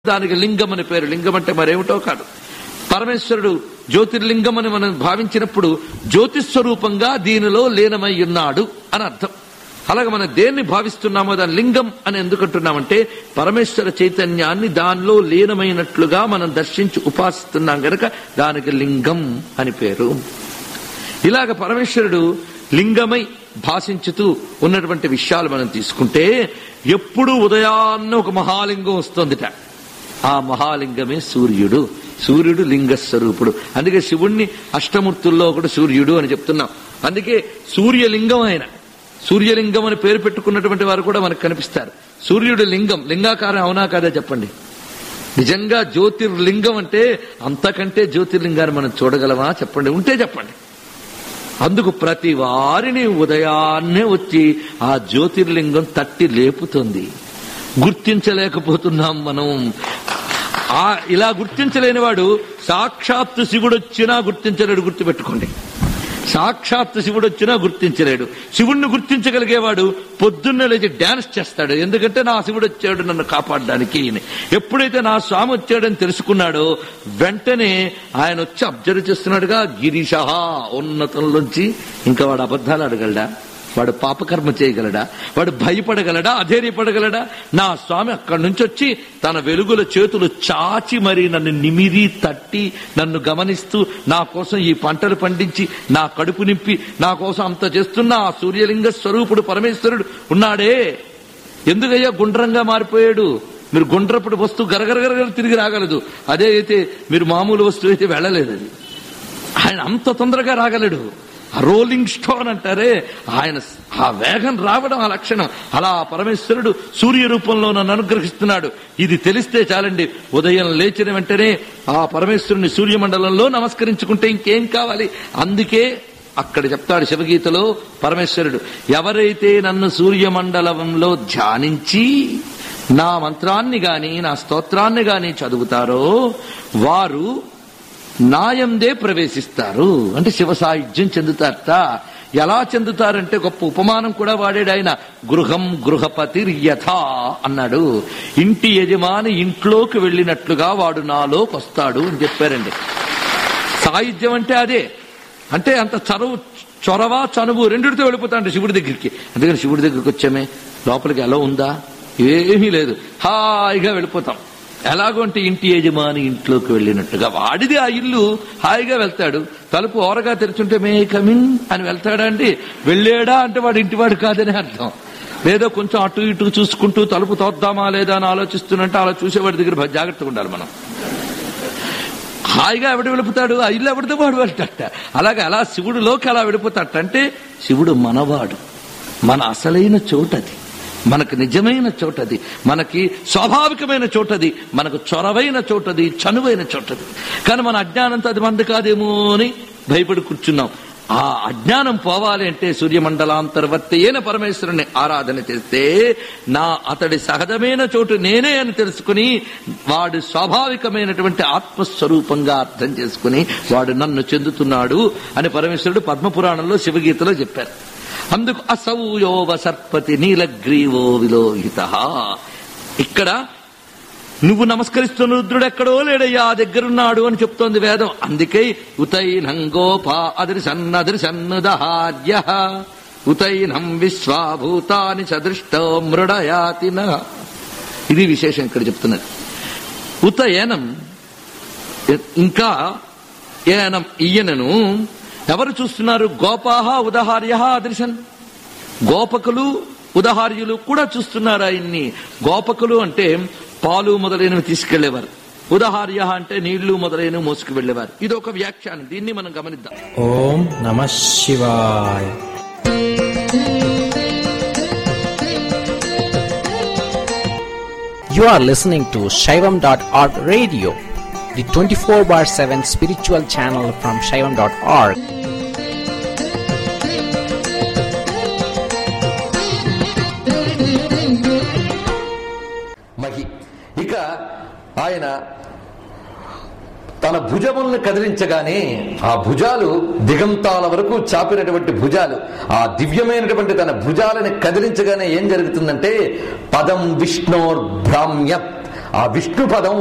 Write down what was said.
దానికి లింగం అని పేరు లింగం అంటే మరేమిటో కాదు పరమేశ్వరుడు జ్యోతిర్లింగం అని మనం భావించినప్పుడు జ్యోతిస్వరూపంగా దీనిలో లీనమై ఉన్నాడు అని అర్థం అలాగే మనం దేన్ని భావిస్తున్నామో దాని లింగం అని ఎందుకంటున్నామంటే పరమేశ్వర చైతన్యాన్ని దానిలో లీనమైనట్లుగా మనం దర్శించి ఉపాసిస్తున్నాం గనక దానికి లింగం అని పేరు ఇలాగ పరమేశ్వరుడు లింగమై భాషించుతూ ఉన్నటువంటి విషయాలు మనం తీసుకుంటే ఎప్పుడు ఉదయాన్న ఒక మహాలింగం వస్తుందిట ఆ మహాలింగమే సూర్యుడు సూర్యుడు లింగ స్వరూపుడు అందుకే శివుణ్ణి అష్టమూర్తుల్లో ఒకడు సూర్యుడు అని చెప్తున్నాం అందుకే సూర్యలింగం ఆయన సూర్యలింగం అని పేరు పెట్టుకున్నటువంటి వారు కూడా మనకు కనిపిస్తారు సూర్యుడు లింగం లింగాకారం అవునా కాదా చెప్పండి నిజంగా జ్యోతిర్లింగం అంటే అంతకంటే జ్యోతిర్లింగాన్ని మనం చూడగలమా చెప్పండి ఉంటే చెప్పండి అందుకు ప్రతి వారిని ఉదయాన్నే వచ్చి ఆ జ్యోతిర్లింగం తట్టి లేపుతుంది గుర్తించలేకపోతున్నాం మనం ఆ ఇలా గుర్తించలేని వాడు సాక్షాత్తు శివుడు వచ్చినా గుర్తించలేడు గుర్తుపెట్టుకోండి సాక్షాత్తు శివుడు వచ్చినా గుర్తించలేడు శివుణ్ణి గుర్తించగలిగేవాడు పొద్దున్నే లేచి డాన్స్ చేస్తాడు ఎందుకంటే నా శివుడు వచ్చాడు నన్ను కాపాడడానికి అని. ఎప్పుడైతే నా స్వామి వచ్చాడని తెలుసుకున్నాడో వెంటనే ఆయన వచ్చి అబ్జర్వ్ చేస్తున్నాడుగా గిరీశ ఉన్నతంలోంచి ఇంకా వాడు అబద్ధాలు అడగలడా వాడు పాపకర్మ చేయగలడా వాడు భయపడగలడా అధైర్యపడగలడా నా స్వామి అక్కడి నుంచి వచ్చి తన వెలుగుల చేతులు చాచి మరి నన్ను నిమిరి తట్టి నన్ను గమనిస్తూ నా కోసం ఈ పంటలు పండించి నా కడుపు నింపి నా కోసం అంత చేస్తున్న ఆ సూర్యలింగ స్వరూపుడు పరమేశ్వరుడు ఉన్నాడే ఎందుకయ్యా గుండ్రంగా మారిపోయాడు మీరు గుండ్రపుడు వస్తువు గరగరగరగర తిరిగి రాగలదు అదే అయితే మీరు మామూలు వస్తువు అయితే వెళ్ళలేదు అది ఆయన అంత తొందరగా రాగలడు ఆ రోలింగ్ స్టోన్ అంటారే ఆయన ఆ వేగం రావడం ఆ లక్షణం అలా ఆ పరమేశ్వరుడు సూర్య రూపంలో నన్ను అనుగ్రహిస్తున్నాడు ఇది తెలిస్తే చాలండి ఉదయం లేచిన వెంటనే ఆ పరమేశ్వరుని సూర్యమండలంలో నమస్కరించుకుంటే ఇంకేం కావాలి అందుకే అక్కడ చెప్తాడు శివగీతలో పరమేశ్వరుడు ఎవరైతే నన్ను సూర్యమండలంలో ధ్యానించి నా మంత్రాన్ని గాని నా స్తోత్రాన్ని గాని చదువుతారో వారు నాయందే ప్రవేశిస్తారు అంటే శివ సాయుధ్యం చెందుతారట ఎలా చెందుతారంటే గొప్ప ఉపమానం కూడా వాడాడు ఆయన గృహం గృహపతి యథ అన్నాడు ఇంటి యజమాని ఇంట్లోకి వెళ్ళినట్లుగా వాడు నాలోకి వస్తాడు అని చెప్పారండి సాయుధ్యం అంటే అదే అంటే అంత చనువు చొరవ చనువు రెండిటితో వెళ్ళిపోతాడు శివుడి దగ్గరికి అందుకని శివుడి దగ్గరికి వచ్చామే లోపలికి ఎలా ఉందా ఏమీ లేదు హాయిగా వెళ్ళిపోతాం ఎలాగో అంటే ఇంటి యజమాని ఇంట్లోకి వెళ్ళినట్టుగా వాడిది ఆ ఇల్లు హాయిగా వెళ్తాడు తలుపు ఓరగా తెరుచుంటే మే కమిన్ అని వెళ్తాడా అండి వెళ్ళాడా అంటే వాడు ఇంటివాడు కాదని అర్థం లేదో కొంచెం అటు ఇటు చూసుకుంటూ తలుపు తోద్దామా లేదా అని ఆలోచిస్తున్నట్టు అలా చూసేవాడి దగ్గర భ- జాగ్రత్తగా ఉండాలి మనం హాయిగా ఎవడు వెళ్ళిపోతాడు ఆ ఇల్లు ఎవడితో వాడు వెళ్తాట అలాగే అలా శివుడిలోకి అలా వెళ్ళిపోతాట అంటే శివుడు మనవాడు మన అసలైన చోటది మనకు నిజమైన చోటది మనకి స్వాభావికమైన చోటది మనకు చొరవైన చోటది చనువైన చోటది కానీ మన అజ్ఞానంతో అది మంది కాదేమో అని భయపడి కూర్చున్నాం ఆ అజ్ఞానం పోవాలి అంటే సూర్యమండలాంతర్వర్తి అయిన పరమేశ్వరుని ఆరాధన చేస్తే నా అతడి సహజమైన చోటు నేనే అని తెలుసుకుని వాడు స్వాభావికమైనటువంటి ఆత్మస్వరూపంగా అర్థం చేసుకుని వాడు నన్ను చెందుతున్నాడు అని పరమేశ్వరుడు పద్మపురాణంలో శివగీతలో చెప్పారు అందుకు అసౌయోవ సర్పతి నీలగ్రీవో విలోహిత ఇక్కడ నువ్వు నమస్కరిస్తున్న రుద్రుడు ఎక్కడో లేడయ్యా ఆ దగ్గరున్నాడు అని చెప్తోంది వేదం అందుకే ఉతైనం గోపా అదృశన్ అదృశన్ను దహార్య ఉతైనం విశ్వాభూతాని సదృష్టో మృడయాతిన ఇది విశేషం ఇక్కడ చెప్తున్నది ఉతయనం ఇంకా ఏనం ఈయనను ఎవరు చూస్తున్నారు గోపాహ ఉదహార్య అదృశన్ గోపకులు ఉదహార్యులు కూడా చూస్తున్నారు ఆయన్ని గోపకులు అంటే పాలు మొదలైనవి తీసుకెళ్లేవారు ఉదహార్య అంటే నీళ్లు మొదలైనవి మోసుకు వెళ్లేవారు ఇది ఒక వ్యాఖ్యానం దీన్ని మనం గమనిద్దాం ఓం నమ శివాయ You are listening to Shaivam.org radio, the 24 bar 7 spiritual channel from Shaivam.org. Mahi ఇక ఆయన తన భుజములను కదిలించగానే ఆ భుజాలు దిగంతాల వరకు చాపినటువంటి భుజాలు ఆ దివ్యమైనటువంటి తన భుజాలని కదిలించగానే ఏం జరుగుతుందంటే పదం విష్ణోర్భ్రామ్యత్ ఆ విష్ణు పదం